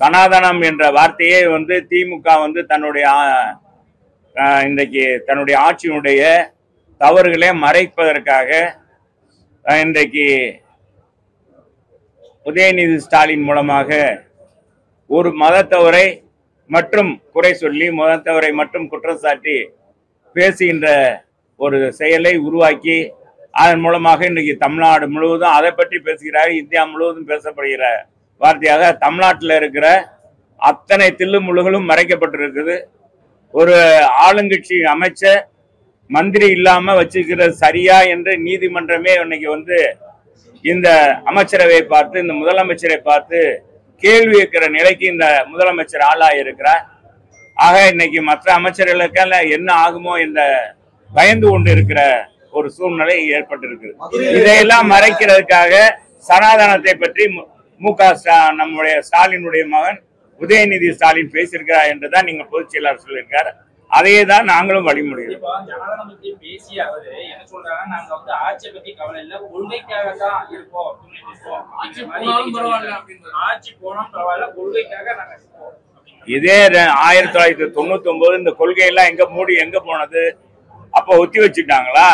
சனாதனம் என்ற வார்த்தையே வந்து திமுக வந்து தன்னுடைய ஆ- ஆஹ் இன்றைக்கு தன்னுடைய ஆட்சியினுடைய தவறுகளை மறைப்பதற்காக ஆஹ் இன்றைக்கு உதயநிதி ஸ்டாலின் மூலமாக ஒரு மதத்தவரை மற்றும் குறை சொல்லி மதத்தவரை மட்டும் குற்றம் சாட்டி பேசுகின்ற ஒரு செயலை உருவாக்கி அதன் மூலமாக இன்றைக்கு தமிழ்நாடு முழுவதும் அதை பற்றி பேசுகிறார் இந்தியா முழுவதும் பேசப்படுகிற வார்த்தையாக தமிழ்நாட்டில் இருக்கிற அத்தனை தில்லு முழுகளும் மறைக்கப்பட்டிருக்குது ஒரு ஆளுங்கட்சி அமைச்சர் மந்திரி இல்லாம வச்சிருக்கிறது சரியா என்று நீதிமன்றமே இன்னைக்கு வந்து இந்த அமைச்சரவை பார்த்து இந்த முதலமைச்சரை பார்த்து கேள்வி கேட்கிற நிலைக்கு இந்த முதலமைச்சர் ஆளாயிருக்கிறார் ஆக இன்னைக்கு மற்ற அமைச்சர்களுக்கெல்லாம் என்ன ஆகுமோ என்ற பயந்து கொண்டு இருக்கிற ஒரு சூழ்நிலை ஏற்பட்டிருக்கு இதையெல்லாம் மறைக்கிறதுக்காக சனாதனத்தை பற்றி மு- மு க ஸ்டா- நம்முடைய ஸ்டாலினுடைய மகன் உதயநிதி ஸ்டாலின் பேசியிருக்கிறார் என்றுதான் நீங்க பொதுச் செயலாளர் சொல்லியிருக்காரு அதையே தான் நாங்களும் வழிமுறைகிறோம் இப்போ ஜனநாயகம் பத்தி பேசிய அவரு என்ன சொல்றாங்கன்னா நாங்க வந்து ஆட்சியை பத்தி கவலை இல்ல கொள்கைக்காக தான் இருக்கோம் துணை நிற்போம் அப்படிங்கிற மாதிரி இன்னைக்கு சொல்லியிருக்காரு. ஆட்சி போனோம் பரவாயில்ல கொள்கைக்காக நாங்க இருக்கோம் அப்படிங்கிற இதே ர- ஆயிரத்தி தொள்ளாயிரத்தி தொண்ணூத்தி ஒன்பது இந்த கொள்கையெல்லாம் எங்க மூடி எங்க போனது அப்ப ஒத்தி வச்சுட்டாங்களா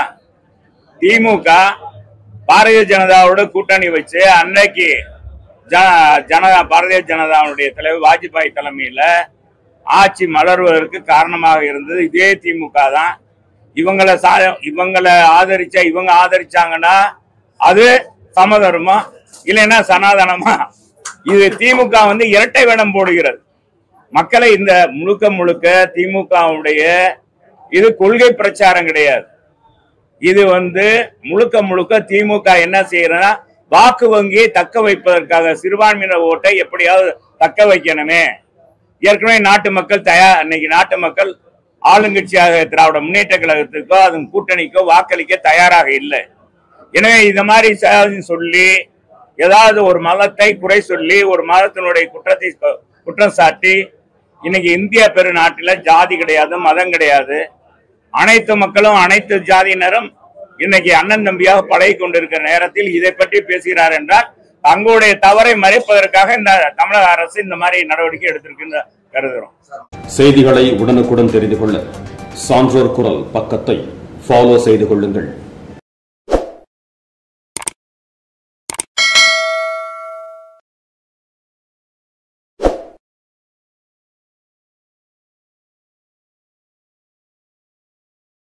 திமுக பாரதிய ஜனதாவோட கூட்டணி வச்சு அன்னைக்கு ஜன ஜனதா பாரதிய ஜனதாவுடைய தலைவர் வாஜ்பாய் தலைமையில ஆட்சி மலர்வதற்கு காரணமாக இருந்தது இதே திமுக தான் இவங்களை சா இவங்களை ஆதரிச்சா இவங்க ஆதரிச்சாங்கன்னா அது சமதர்மம் இல்லைன்னா சனாதனமா இது திமுக வந்து இரட்டை வேடம் போடுகிறது மக்களை இந்த முழுக்க முழுக்க திமுகவுடைய இது கொள்கை பிரச்சாரம் கிடையாது இது வந்து முழுக்க முழுக்க திமுக என்ன செய்யறதுன்னா வாக்கு வங்கியை தக்க வைப்பதற்காக சிறுபான்மையினர் ஓட்டை எப்படியாவது தக்க வைக்கணுமே ஏற்கனவே நாட்டு மக்கள் தயார் இன்னைக்கு நாட்டு மக்கள் ஆளுங்கட்சியாக திராவிட முன்னேற்ற கழகத்துக்கோ அதன் கூட்டணிக்கோ வாக்களிக்க தயாராக இல்லை எனவே இந்த மாதிரி ச- சொல்லி ஏதாவது ஒரு மதத்தை குறை சொல்லி ஒரு மதத்தினுடைய குற்றத்தை சொ- குற்றம் சாட்டி இன்னைக்கு இந்திய பெருநாட்டில ஜாதி கிடையாது மதம் கிடையாது அனைத்து மக்களும் அனைத்து ஜாதியினரும் இன்னைக்கு அண்ணன் தம்பியாக பழகி கொண்டிருக்கிற நேரத்தில் இதை பற்றி பேசுகிறார் என்றால் தங்களுடைய தவறை மறைப்பதற்காக இந்த தமிழக அரசு இந்த மாதிரி நடவடிக்கை எடுத்திருக்குன்னு கருதுகிறோம் செய்திகளை உடனுக்குடன் தெரிந்து கொள்ள சான்றோர் குரல் பக்கத்தை ஃபாலோ செய்து கொள்ளுங்கள்